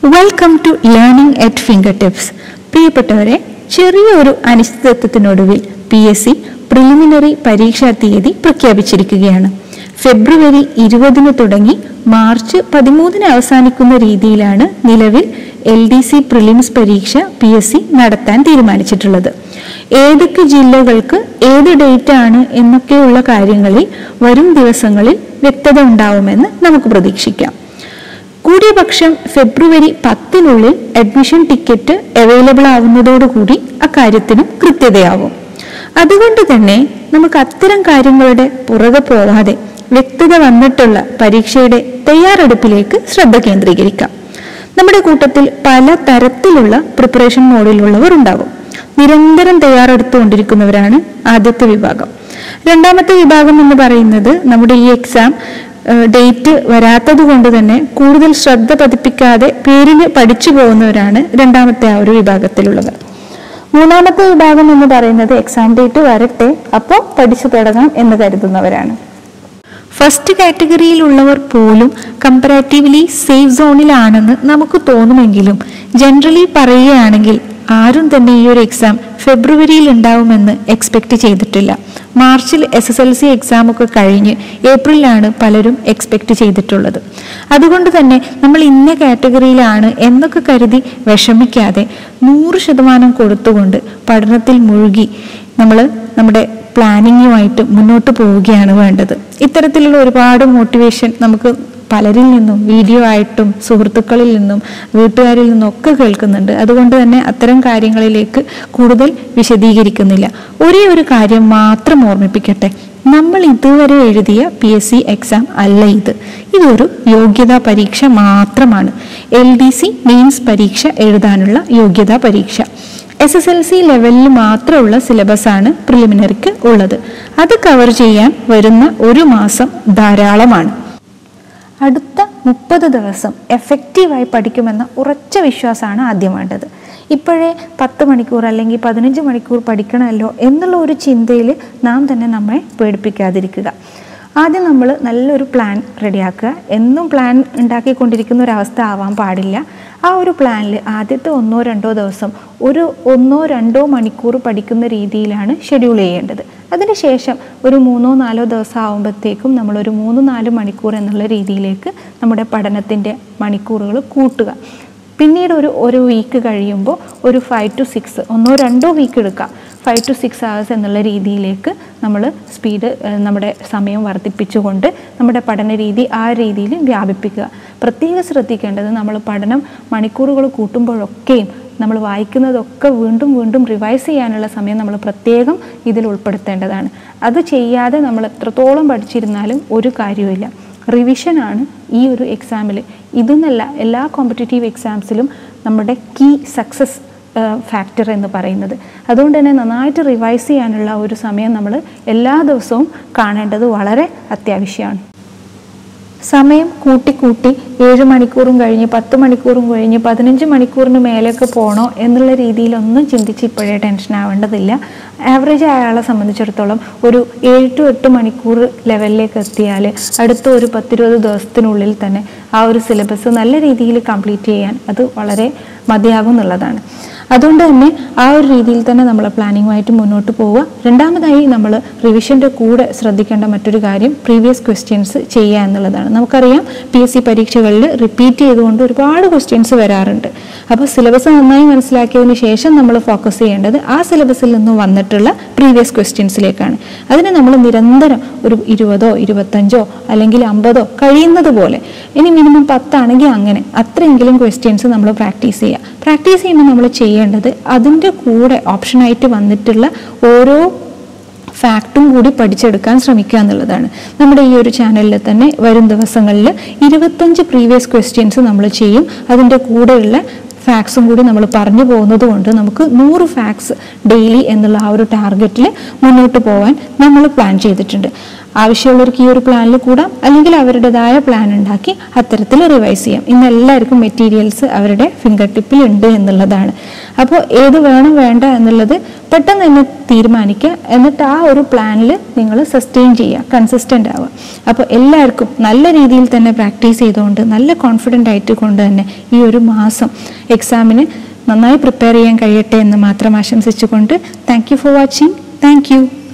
welcome to learning at finger tips പ്രിയപ്പെട്ടവരെ ചെറിയൊരു അനിശ്ചിതത്വത്തിനൊടുവിൽ പി എസ് സി പ്രിലിമിനറി പരീക്ഷാ തീയതി പ്രഖ്യാപിച്ചിരിക്കുകയാണ് ഫെബ്രുവരി ഇരുപതിന് തുടങ്ങി മാർച്ച് പതിമൂന്നിന് അവസാനിക്കുന്ന രീതിയിലാണ് നിലവിൽ എൽ ഡി സി പ്രിലിംസ് പരീക്ഷ പി എസ് സി നടത്താൻ തീരുമാനിച്ചിട്ടുള്ളത് ഏതൊക്കെ ജില്ലകൾക്ക് ഏത് ഡേറ്റ് ആണ് എന്നൊക്കെയുള്ള കാര്യങ്ങളിൽ വരും ദിവസങ്ങളിൽ വ്യക്തത ഉണ്ടാവുമെന്ന് നമുക്ക് പ്രതീക്ഷിക്കാം കൂടിയ പക്ഷം ഫെബ്രുവരി പത്തിനുള്ളിൽ അഡ്മിഷൻ ടിക്കറ്റ് അവൈലബിൾ ആവുന്നതോടുകൂടി അക്കാര്യത്തിനും കൃത്യതയാവും അതുകൊണ്ട് തന്നെ നമുക്ക് അത്തരം കാര്യങ്ങളുടെ പുറകെ പോവാതെ വ്യക്തത വന്നിട്ടുള്ള പരീക്ഷയുടെ തയ്യാറെടുപ്പിലേക്ക് ശ്രദ്ധ കേന്ദ്രീകരിക്കാം നമ്മുടെ കൂട്ടത്തിൽ പല തരത്തിലുള്ള പ്രിപ്പറേഷൻ മോഡിലുള്ളവർ ഉണ്ടാകും നിരന്തരം തയ്യാറെടുത്തുകൊണ്ടിരിക്കുന്നവരാണ് ആദ്യത്തെ വിഭാഗം രണ്ടാമത്തെ വിഭാഗം എന്ന് പറയുന്നത് നമ്മുടെ ഈ എക്സാം ഡേറ്റ് വരാത്തത് കൊണ്ട് തന്നെ കൂടുതൽ ശ്രദ്ധ പതിപ്പിക്കാതെ പേരിന് പഠിച്ചു പോകുന്നവരാണ് രണ്ടാമത്തെ ആ ഒരു വിഭാഗത്തിലുള്ളവർ മൂന്നാമത്തെ വിഭാഗം എന്ന് പറയുന്നത് എക്സാം ഡേറ്റ് വരട്ടെ അപ്പോൾ പഠിച്ചു തുടങ്ങാം എന്ന് കരുതുന്നവരാണ് ഫസ്റ്റ് കാറ്റഗറിയിലുള്ളവർ പോലും കമ്പറാറ്റീവ്ലി സേഫ് സോണിലാണെന്ന് നമുക്ക് തോന്നുമെങ്കിലും ജനറലി പറയുകയാണെങ്കിൽ ആരും തന്നെ ഈ ഒരു എക്സാം ഫെബ്രുവരിയിൽ ഉണ്ടാവുമെന്ന് എക്സ്പെക്ട് ചെയ്തിട്ടില്ല മാർച്ചിൽ S S L C exam ഒക്കെ കഴിഞ്ഞ് ഏപ്രിലാണ് പലരും എക്സ്പെക്ട് ചെയ്തിട്ടുള്ളത് അതുകൊണ്ട് തന്നെ നമ്മൾ ഇന്ന കാറ്റഗറിയിലാണ് എന്നൊക്കെ കരുതി വിഷമിക്കാതെ നൂറ് ശതമാനം കൊടുത്തുകൊണ്ട് പഠനത്തിൽ മുഴുകി നമ്മൾ നമ്മുടെ പ്ലാനിങ്ങുമായിട്ട് മുന്നോട്ട് പോവുകയാണ് വേണ്ടത് ഇത്തരത്തിലുള്ള ഒരുപാട് മോട്ടിവേഷൻ നമുക്ക് പലരിൽ നിന്നും വീഡിയോ ആയിട്ടും സുഹൃത്തുക്കളിൽ നിന്നും വീട്ടുകാരിൽ നിന്നും ഒക്കെ കേൾക്കുന്നുണ്ട് അതുകൊണ്ട് തന്നെ അത്തരം കാര്യങ്ങളിലേക്ക് കൂടുതൽ വിശദീകരിക്കുന്നില്ല ഒരേ ഒരു കാര്യം മാത്രം ഓർമ്മിപ്പിക്കട്ടെ നമ്മൾ ഇതുവരെ എഴുതിയ പി എസ് സി എക്സാം അല്ല ഇത് ഇതൊരു യോഗ്യതാ പരീക്ഷ മാത്രമാണ് എൽ ഡി സി മെയിൻസ് പരീക്ഷ എഴുതാനുള്ള യോഗ്യതാ പരീക്ഷ എസ് എസ് എൽ സി ലെവലിൽ മാത്രമുള്ള സിലബസാണ് പ്രിലിമിനറിക്ക് ഉള്ളത് അത് കവർ ചെയ്യാൻ വരുന്ന ഒരു മാസം ധാരാളമാണ് അടുത്ത മുപ്പത് ദിവസം എഫക്റ്റീവായി പഠിക്കുമെന്ന ഉറച്ച വിശ്വാസമാണ് ആദ്യം വേണ്ടത് ഇപ്പോഴേ പത്ത് മണിക്കൂർ അല്ലെങ്കിൽ പതിനഞ്ച് മണിക്കൂർ പഠിക്കണമല്ലോ എന്നുള്ള ഒരു ചിന്തയിൽ നാം തന്നെ നമ്മെ പേടിപ്പിക്കാതിരിക്കുക ആദ്യം നമ്മൾ നല്ലൊരു പ്ലാൻ റെഡിയാക്കുക എന്നും പ്ലാൻ ഉണ്ടാക്കിക്കൊണ്ടിരിക്കുന്ന ഒരവസ്ഥ ആവാൻ പാടില്ല ആ ഒരു പ്ലാനിൽ ആദ്യത്തെ ഒന്നോ രണ്ടോ ദിവസം ഒരു ഒന്നോ രണ്ടോ മണിക്കൂർ പഠിക്കുന്ന രീതിയിലാണ് ഷെഡ്യൂൾ ചെയ്യേണ്ടത് അതിനുശേഷം ഒരു മൂന്നോ നാലോ ദിവസം ആകുമ്പോഴത്തേക്കും നമ്മളൊരു മൂന്ന് നാല് മണിക്കൂർ എന്നുള്ള രീതിയിലേക്ക് നമ്മുടെ പഠനത്തിൻ്റെ മണിക്കൂറുകൾ കൂട്ടുക പിന്നീട് ഒരു ഒരു വീക്ക് കഴിയുമ്പോൾ ഒരു ഫൈവ് ടു സിക്സ് ഒന്നോ രണ്ടോ വീക്ക് എടുക്കാം ഫൈവ് ടു സിക്സ് അവേഴ്സ് എന്നുള്ള രീതിയിലേക്ക് നമ്മൾ സ്പീഡ് നമ്മുടെ സമയം വർദ്ധിപ്പിച്ചുകൊണ്ട് നമ്മുടെ പഠന രീതി ആ രീതിയിൽ വ്യാപിപ്പിക്കുക പ്രത്യേകം ശ്രദ്ധിക്കേണ്ടത് നമ്മൾ പഠനം മണിക്കൂറുകൾ കൂട്ടുമ്പോഴൊക്കെയും നമ്മൾ വായിക്കുന്നതൊക്കെ വീണ്ടും വീണ്ടും റിവൈസ് ചെയ്യാനുള്ള സമയം നമ്മൾ പ്രത്യേകം ഇതിൽ ഉൾപ്പെടുത്തേണ്ടതാണ് അത് ചെയ്യാതെ നമ്മൾ എത്രത്തോളം പഠിച്ചിരുന്നാലും ഒരു കാര്യവുമില്ല റിവിഷനാണ് ഈ ഒരു എക്സാമിൽ ഇതെന്നല്ല എല്ലാ കോമ്പറ്റേറ്റീവ് എക്സാംസിലും നമ്മുടെ കീ സക്സസ് ഫാക്ടർ എന്ന് പറയുന്നത് അതുകൊണ്ട് തന്നെ നന്നായിട്ട് റിവൈസ് ചെയ്യാനുള്ള ഒരു സമയം നമ്മൾ എല്ലാ ദിവസവും കാണേണ്ടത് വളരെ അത്യാവശ്യമാണ് സമയം കൂട്ടിക്കൂട്ടി ഏഴ് മണിക്കൂറും കഴിഞ്ഞ് പത്ത് മണിക്കൂറും കഴിഞ്ഞ് പതിനഞ്ച് മണിക്കൂറിന് മേലേക്ക് പോകണോ എന്നുള്ള രീതിയിലൊന്നും ചിന്തിച്ച് ഇപ്പോഴേ ടെൻഷൻ ആവേണ്ടതില്ല ആവറേജ് അയാളെ സംബന്ധിച്ചിടത്തോളം ഒരു ഏഴ് ടു എട്ട് മണിക്കൂർ ലെവലിലേക്ക് എത്തിയാൽ അടുത്ത ഒരു പത്തിരുപത് ദിവസത്തിനുള്ളിൽ തന്നെ ആ ഒരു സിലബസ് നല്ല രീതിയിൽ കംപ്ലീറ്റ് ചെയ്യാൻ അത് വളരെ മതിയാകും എന്നുള്ളതാണ് അതുകൊണ്ട് തന്നെ ആ ഒരു രീതിയിൽ തന്നെ നമ്മൾ പ്ലാനിങ്ങുമായിട്ട് മുന്നോട്ട് പോവുക രണ്ടാമതായി നമ്മൾ റിവിഷൻ്റെ കൂടെ ശ്രദ്ധിക്കേണ്ട മറ്റൊരു കാര്യം പ്രീവിയസ് ക്വസ്റ്റ്യൻസ് ചെയ്യുക എന്നുള്ളതാണ് നമുക്കറിയാം പി എസ് സി പരീക്ഷകളിൽ റിപ്പീറ്റ് ചെയ്തുകൊണ്ട് ഒരുപാട് ക്വസ്റ്റ്യൻസ് വരാറുണ്ട് അപ്പോൾ സിലബസ് നന്നായി മനസ്സിലാക്കിയതിന് ശേഷം നമ്മൾ ഫോക്കസ് ചെയ്യേണ്ടത് ആ സിലബസിൽ നിന്ന് വന്നിട്ടുള്ള പ്രീവിയസ് ക്വസ്റ്റ്യൻസിലേക്കാണ് അതിന് നമ്മൾ നിരന്തരം ഒരു ഇരുപതോ ഇരുപത്തഞ്ചോ അല്ലെങ്കിൽ അമ്പതോ കഴിയുന്നത് പോലെ ഇനി മിനിമം പത്താണെങ്കിൽ അങ്ങനെ അത്രയെങ്കിലും ക്വസ്റ്റ്യൻസ് നമ്മൾ പ്രാക്ടീസ് ചെയ്യുക പ്രാക്ടീസ് ചെയ്യുമ്പോൾ നമ്മൾ ചെയ്യേണ്ടത് അതിൻ്റെ കൂടെ ഓപ്ഷനായിട്ട് വന്നിട്ടുള്ള ഓരോ ഫാക്റ്റും കൂടി പഠിച്ചെടുക്കാൻ ശ്രമിക്കുക എന്നുള്ളതാണ് നമ്മുടെ ഈ ഒരു ചാനലിൽ തന്നെ വരും ദിവസങ്ങളിൽ ഇരുപത്തഞ്ച് പ്രീവിയസ് ക്വസ്റ്റ്യൻസ് നമ്മൾ ചെയ്യും അതിൻ്റെ കൂടെയുള്ള ഫാക്ട്സും കൂടി നമ്മൾ പറഞ്ഞു പോകുന്നത് കൊണ്ട് നമുക്ക് നൂറ് ഫാക്ട്സ് ഡെയിലി എന്നുള്ള ആ ഒരു ടാർഗറ്റിൽ മുന്നോട്ട് പോകാൻ നമ്മൾ പ്ലാൻ ചെയ്തിട്ടുണ്ട് ആവശ്യമുള്ളവർക്ക് ഈ ഒരു പ്ലാനിൽ കൂടാം അല്ലെങ്കിൽ അവരുടേതായ പ്ലാൻ ഉണ്ടാക്കി അത്തരത്തിൽ റിവൈസ് ചെയ്യാം ഇന്ന് എല്ലാവർക്കും മെറ്റീരിയൽസ് അവരുടെ ഫിംഗർ ടിപ്പിൽ ഉണ്ട് എന്നുള്ളതാണ് അപ്പോൾ ഏത് വേണം വേണ്ട എന്നുള്ളത് പെട്ടെന്ന് തന്നെ തീരുമാനിക്കുക എന്നിട്ട് ആ ഒരു പ്ലാനിൽ നിങ്ങൾ സസ്റ്റെയിൻ ചെയ്യുക കൺസിസ്റ്റൻ്റ് ആവുക അപ്പോൾ എല്ലാവർക്കും നല്ല രീതിയിൽ തന്നെ പ്രാക്ടീസ് ചെയ്തുകൊണ്ട് നല്ല കോൺഫിഡൻ്റ് ആയിട്ട് കൊണ്ട് തന്നെ ഈ ഒരു മാസം എക്സാമിന് നന്നായി പ്രിപ്പയർ ചെയ്യാൻ കഴിയട്ടെ എന്ന് മാത്രം ആശംസിച്ചുകൊണ്ട് thank you for watching thank U